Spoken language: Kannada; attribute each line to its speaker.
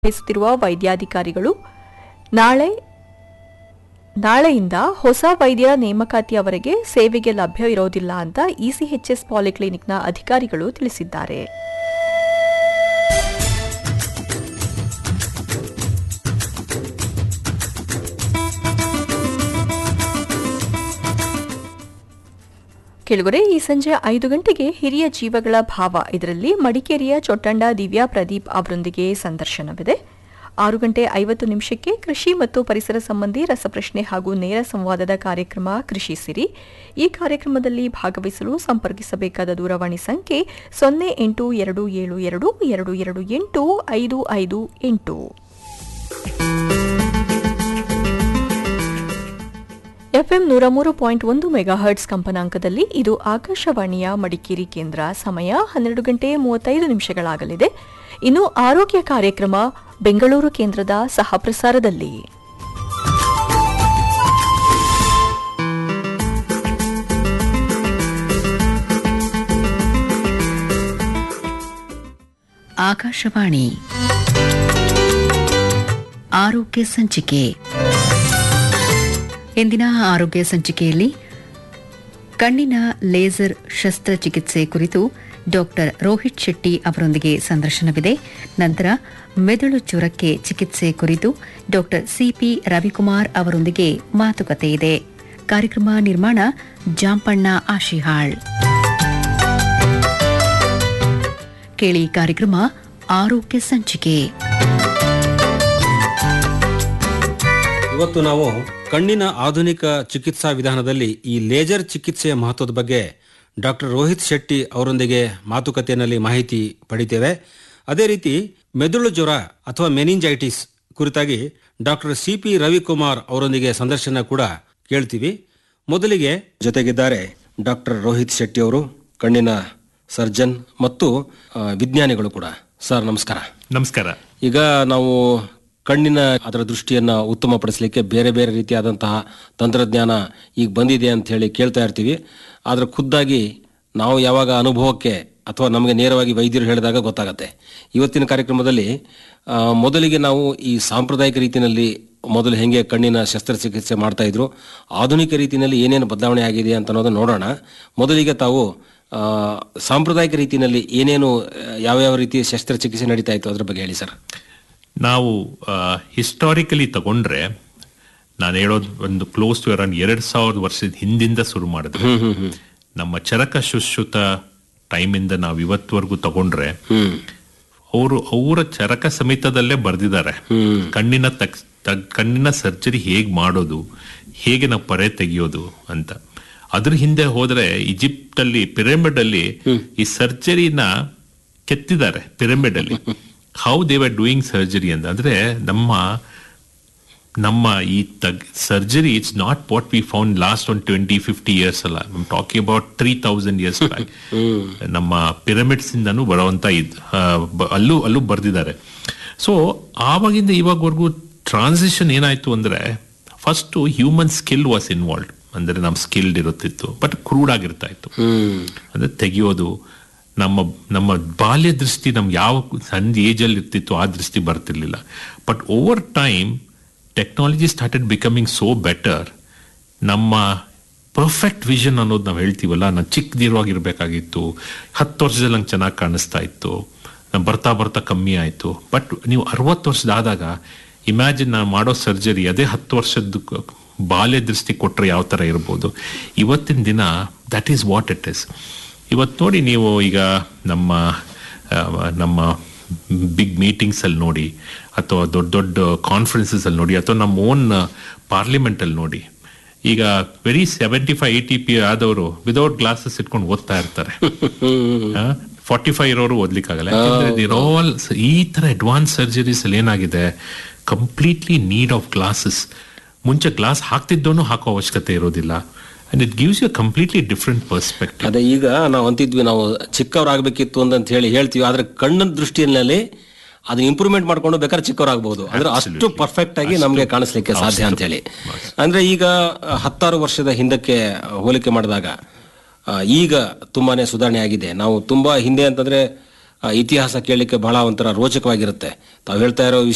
Speaker 1: ನಿರ್ವಹಿಸುತ್ತಿರುವ ವೈದ್ಯಾಧಿಕಾರಿಗಳು ನಾಳೆ ನಾಳೆಯಿಂದ ಹೊಸ ವೈದ್ಯರ ನೇಮಕಾತಿಯವರೆಗೆ ಸೇವೆಗೆ ಲಭ್ಯ ಇರೋದಿಲ್ಲ ಅಂತ ಇಸಿಎಚ್ಎಸ್ ಪಾಲಿಕ್ಲಿನಿಕ್ನ ಅಧಿಕಾರಿಗಳು ತಿಳಿಸಿದ್ದಾರೆ ಕೆಳಗರೆ ಈ ಸಂಜೆ ಐದು ಗಂಟೆಗೆ ಹಿರಿಯ ಜೀವಗಳ ಭಾವ ಇದರಲ್ಲಿ ಮಡಿಕೇರಿಯ ಚೊಟ್ಟಂಡ ದಿವ್ಯಾ ಪ್ರದೀಪ್ ಅವರೊಂದಿಗೆ ಸಂದರ್ಶನವಿದೆ ಆರು ಗಂಟೆ ಐವತ್ತು ನಿಮಿಷಕ್ಕೆ ಕೃಷಿ ಮತ್ತು ಪರಿಸರ ಸಂಬಂಧಿ ರಸಪ್ರಶ್ನೆ ಹಾಗೂ ನೇರ ಸಂವಾದದ ಕಾರ್ಯಕ್ರಮ ಕೃಷಿ ಸಿರಿ ಈ ಕಾರ್ಯಕ್ರಮದಲ್ಲಿ ಭಾಗವಹಿಸಲು ಸಂಪರ್ಕಿಸಬೇಕಾದ ದೂರವಾಣಿ ಸಂಖ್ಯೆ ಸೊನ್ನೆ ಎಂಟು ಎರಡು ಏಳು ಎರಡು ಎರಡು ಎರಡು ಎಂಟು ಐದು ಐದು ಎಂಟು ಎಫ್ಎಂ ನೂರ ಮೂರು ಪಾಯಿಂಟ್ ಒಂದು ಮೆಗಾಹರ್ಟ್ಸ್ ಕಂಪನಾಂಕದಲ್ಲಿ ಇದು ಆಕಾಶವಾಣಿಯ ಮಡಿಕೇರಿ ಕೇಂದ್ರ ಸಮಯ ಹನ್ನೆರಡು ಗಂಟೆ ಮೂವತ್ತೈದು ನಿಮಿಷಗಳಾಗಲಿದೆ ಇನ್ನು ಆರೋಗ್ಯ ಕಾರ್ಯಕ್ರಮ ಬೆಂಗಳೂರು ಕೇಂದ್ರದ ಸಹಪ್ರಸಾರದಲ್ಲಿ
Speaker 2: ಆಕಾಶವಾಣಿ ಆರೋಗ್ಯ ಸಂಚಿಕೆ ಇಂದಿನ ಆರೋಗ್ಯ ಸಂಚಿಕೆಯಲ್ಲಿ ಕಣ್ಣಿನ ಲೇಸರ್ ಶಸ್ತ್ರಚಿಕಿತ್ಸೆ ಕುರಿತು ಡಾಕ್ಟರ್ ರೋಹಿತ್ ಶೆಟ್ಟಿ ಅವರೊಂದಿಗೆ ಸಂದರ್ಶನವಿದೆ ನಂತರ ಮೆದುಳು ಜ್ವರಕ್ಕೆ ಚಿಕಿತ್ಸೆ ಕುರಿತು ಡಾಕ್ಟರ್ ಸಿಪಿ ರವಿಕುಮಾರ್ ಅವರೊಂದಿಗೆ ಮಾತುಕತೆ ಇದೆ ಕಾರ್ಯಕ್ರಮ ನಿರ್ಮಾಣ ಜಾಂಪಣ್ಣ ಆಶಿಹಾಳ್ ಕೇಳಿ ಕಾರ್ಯಕ್ರಮ ಆರೋಗ್ಯ ಸಂಚಿಕೆ
Speaker 3: ಇವತ್ತು ನಾವು ಕಣ್ಣಿನ ಆಧುನಿಕ ಚಿಕಿತ್ಸಾ ವಿಧಾನದಲ್ಲಿ ಈ ಲೇಜರ್ ಚಿಕಿತ್ಸೆಯ ಮಹತ್ವದ ಬಗ್ಗೆ ಡಾಕ್ಟರ್ ರೋಹಿತ್ ಶೆಟ್ಟಿ ಅವರೊಂದಿಗೆ ಮಾತುಕತೆಯಲ್ಲಿ ಮಾಹಿತಿ ಪಡಿತೇವೆ ಅದೇ ರೀತಿ ಮೆದುಳು ಜ್ವರ ಅಥವಾ ಮೆನಿಂಜೈಟಿಸ್ ಕುರಿತಾಗಿ ಡಾಕ್ಟರ್ ಸಿ ಪಿ ರವಿಕುಮಾರ್ ಅವರೊಂದಿಗೆ ಸಂದರ್ಶನ ಕೂಡ ಕೇಳ್ತೀವಿ ಮೊದಲಿಗೆ ಜೊತೆಗಿದ್ದಾರೆ ಡಾಕ್ಟರ್ ರೋಹಿತ್ ಶೆಟ್ಟಿ ಅವರು ಕಣ್ಣಿನ ಸರ್ಜನ್ ಮತ್ತು ಆ, ವಿಜ್ಞಾನಿಗಳು ಕೂಡ ಸರ್ ನಮಸ್ಕಾರ
Speaker 4: ನಮಸ್ಕಾರ
Speaker 3: ಈಗ ನಾವು ಕಣ್ಣಿನ ಅದರ ದೃಷ್ಟಿಯನ್ನ ಉತ್ತಮಪಡಿಸಲಿಕ್ಕೆ ಬೇರೆ ಬೇರೆ ರೀತಿಯಾದಂತಹ ತಂತ್ರಜ್ಞಾನ ಈಗ ಬಂದಿದೆ ಅಂತ ಹೇಳಿ ಕೇಳ್ತಾ ಇರ್ತೀವಿ ಆದ್ರೆ ಖುದ್ದಾಗಿ ನಾವು ಯಾವಾಗ ಅನುಭವಕ್ಕೆ ಅಥವಾ ನಮಗೆ ನೇರವಾಗಿ ವೈದ್ಯರು ಹೇಳಿದಾಗ ಗೊತ್ತಾಗತ್ತೆ ಇವತ್ತಿನ ಕಾರ್ಯಕ್ರಮದಲ್ಲಿ ಆ, ಮೊದಲಿಗೆ ನಾವು ಈ ಸಾಂಪ್ರದಾಯಿಕ ರೀತಿಯಲ್ಲಿ ಮೊದಲು ಹೆಂಗೆ ಕಣ್ಣಿನ ಶಸ್ತ್ರಚಿಕಿತ್ಸೆ ಮಾಡ್ತಾ ಇದ್ರು ಆಧುನಿಕ ರೀತಿಯಲ್ಲಿ ಏನೇನು ಬದಲಾವಣೆ ಆಗಿದೆ ಅಂತ ಅನ್ನೋದನ್ನ ನೋಡೋಣ ಮೊದಲಿಗೆ ತಾವು ಆ, ಸಾಂಪ್ರದಾಯಿಕ ರೀತಿಯಲ್ಲಿ ಏನೇನು ಆ, ಯಾವ್ಯಾವ ರೀತಿಯ ಶಸ್ತ್ರಚಿಕಿತ್ಸೆ ನಡೀತಾ ಇತ್ತು ಅದ್ರ ಬಗ್ಗೆ ಹೇಳಿ ಸರ್
Speaker 4: ನಾವು ಹಿಸ್ಟಾರಿಕಲಿ ತಗೊಂಡ್ರೆ ನಾನು ಹೇಳೋದು ಒಂದು ಕ್ಲೋಸ್ ಟು ಅರೌಂಡ್ ಎರಡ್ ಸಾವಿರದ ವರ್ಷದ ಹಿಂದಿಂದ ಶುರು ಮಾಡಿದ್ರೆ ನಮ್ಮ ಚರಕ ಶುಶ್ರುತ ಟೈಮಿಂದ ನಾವು ಇವತ್ತವರೆಗೂ ತಗೊಂಡ್ರೆ ಅವರು ಅವರ ಚರಕ ಸಮೇತದಲ್ಲೇ ಬರ್ದಿದ್ದಾರೆ ಕಣ್ಣಿನ ತಕ್- ತಗ್- ಕಣ್ಣಿನ ಸರ್ಜರಿ ಹೇಗ್ ಮಾಡೋದು ಹೇಗೆ ನಾವು ಪರೆ ತೆಗೆಯೋದು ಅಂತ ಅದ್ರ ಹಿಂದೆ ಹೋದ್ರೆ ಈಜಿಪ್ಟ್ ಅಲ್ಲಿ ಪಿರಮಿಡ್ ಅಲ್ಲಿ ಈ ಸರ್ಜರಿನ ಕೆತ್ತಿದ್ದಾರೆ ಪಿರಮಿಡ್ ಅಲ್ಲಿ how they were doing surgery ಅಂತ ಅಂದ್ರೆ ನಮ್ಮ ನಮ್ಮ ಈ ತಗ್ surgery it's not what we found last one twenty fifty years ಅಲ್ಲ ನಮ್ talking about three thousand years back ನಮ್ಮ ಪಿರಮಿಡ್ಸ್ ಇಂದನೂ ಬರುವಂತ ಇದ್ ಆ, ಬ- ಅಲ್ಲೂ ಅಲ್ಲೂ ಬರ್ದಿದ್ದಾರೆ ಸೊ ಆವಾಗಿಂದ ಇವಾಗವರೆಗೂ ಟ್ರಾನ್ಸಿಷನ್ ಏನಾಯ್ತು ಅಂದ್ರೆ first human skill was involve ಅಂದ್ರೆ ನಮ್ ಸ್ಕಿಲ್ಡ್ ಇರುತ್ತಿತ್ತು ಬಟ್ ಕ್ರೂಡ್ ಆಗಿರ್ತಾ ಇತ್ತು ಅಂದ್ರೆ ತೆಗೆಯೋದು ನಮ್ಮ ನಮ್ಮ ಬಾಲ್ಯ ದೃಷ್ಟಿ ನಮ್ಗೆ ಯಾವ ಸಣ್ಣ ಏಜ್ ಅಲ್ಲಿ ಇರ್ತಿತ್ತು ಆ ದೃಷ್ಟಿ ಬರ್ತಿರ್ಲಿಲ್ಲ but over time technology started becoming so better ನಮ್ಮ ಪರ್ಫೆಕ್ಟ್ ವಿಷನ್ ಅನ್ನೋದು ನಾವು ಹೇಳ್ತೀವಲ್ಲ ನಾನು ಚಿಕ್ಕದಿರುವಾಗಿರ್ಬೇಕಾಗಿತ್ತು ಹತ್ತು ವರ್ಷದಲ್ಲಿ ನಂಗೆ ಚೆನ್ನಾಗಿ ಕಾಣಿಸ್ತಾ ಇತ್ತು ನಾನ್ ಬರ್ತಾ ಬರ್ತಾ ಕಮ್ಮಿ ಆಯ್ತು ಬಟ್ ನೀವು ಅರವತ್ತು ವರ್ಷದಾದಾಗ ಇಮ್ಯಾಜಿನ್ ನಾನು ಮಾಡೋ ಸರ್ಜರಿ ಅದೇ ಹತ್ತು ವರ್ಷದ ಕ- ಬಾಲ್ಯ ದೃಷ್ಟಿ ಕೊಟ್ರೆ ಯಾವ ತರ ಇರ್ಬೋದು ಇವತ್ತಿನ ದಿನ that is what it is ಇವತ್ತು ನೋಡಿ ನೀವು ಈಗ ನಮ್ಮ ಆ, ನಮ್ಮ ಬಿಗ್ ಮೀಟಿಂಗ್ಸ್ ಅಲ್ಲಿ ನೋಡಿ ಅಥವಾ ದೊಡ್ಡ ದೊಡ್ಡ ಕಾನ್ಫರೆನ್ಸಸ್ ಅಲ್ಲಿ ನೋಡಿ ಅಥವಾ ನಮ್ಮ ಓನ್ ಪಾರ್ಲಿಮೆಂಟ್ ಅಲ್ಲಿ ನೋಡಿ ಈಗ ವೆರಿ ಸೆವೆಂಟಿ ಫೈವ್ ಏಟಿ ಪಿ ಆದವರು ವಿದೌಟ್ ಗ್ಲಾಸಸ್ ಇಟ್ಕೊಂಡು ಓದ್ತಾ ಇರ್ತಾರೆ ಫಾರ್ಟಿ ಫೈವ್ ಇರೋರು ಓದ್ಲಿಕ್ಕಾಗಲ್ಲ ಯಾಕಂದ್ರೆ ಆಲ್ ಈ ತರ ಅಡ್ವಾನ್ಸ್ ಸರ್ಜರೀಸ್ ಅಲ್ಲಿ ಏನಾಗಿದೆ ಕಂಪ್ಲೀಟ್ಲಿ ನೀಡ್ ಆಫ್ ಗ್ಲಾಸಸ್ ಮುಂಚೆ ಗ್ಲಾಸ್ ಹಾಕ್ತಿದ್ದೋನು ಹಾಕೋ ಅವಶ್ಯಕತೆ ಇರೋದಿಲ್ಲ and it gives you completely different perspective
Speaker 3: ಅದೇ ಈಗ ನಾವು ಅಂತಿದ್ವಿ ನಾವು ಚಿಕ್ಕವರಾಗಬೇಕಿತ್ತು ಅಂತ ಹೇಳಿ ಹೇಳ್ತೀವಿ ಆದ್ರೆ ಕಣ್ಣಿನ ದೃಷ್ಟಿಯಲ್ಲಿ ಅದು ಇಂಪ್ರೂವ್ಮೆಂಟ್ ಮಾಡ್ಕೊಂಡು ಬೇಕಾದ್ರೆ ಚಿಕ್ಕವರಾಗಬಹುದು ಅಂದ್ರೆ ಅಷ್ಟು ಪರ್ಫೆಕ್ಟ್ ಆಗಿ ನಮಗೆ ಕಾಣಿಸ್ಲಿಕ್ಕೆ ಸಾಧ್ಯ ಅಂತ ಹೇಳಿ ಅಂದ್ರೆ ಈಗ ಆ, ಹತ್ತಾರು ವರ್ಷದ ಹಿಂದಕ್ಕೆ ಹೋಲಿಕೆ ಮಾಡಿದಾಗ ಆ, ಈಗ ತುಂಬಾನೇ ಸುಧಾರಣೆ ಆಗಿದೆ ನಾವು ತುಂಬಾ ಹಿಂದೆ ಅಂತಂದ್ರೆ ಆ, ಇತಿಹಾಸ ಕೇಳಲಿಕ್ಕೆ ಬಹಳ ಒಂಥರ ರೋಚಕವಾಗಿರುತ್ತೆ ತಾವು ಹೇಳ್ತಾ ಇರೋ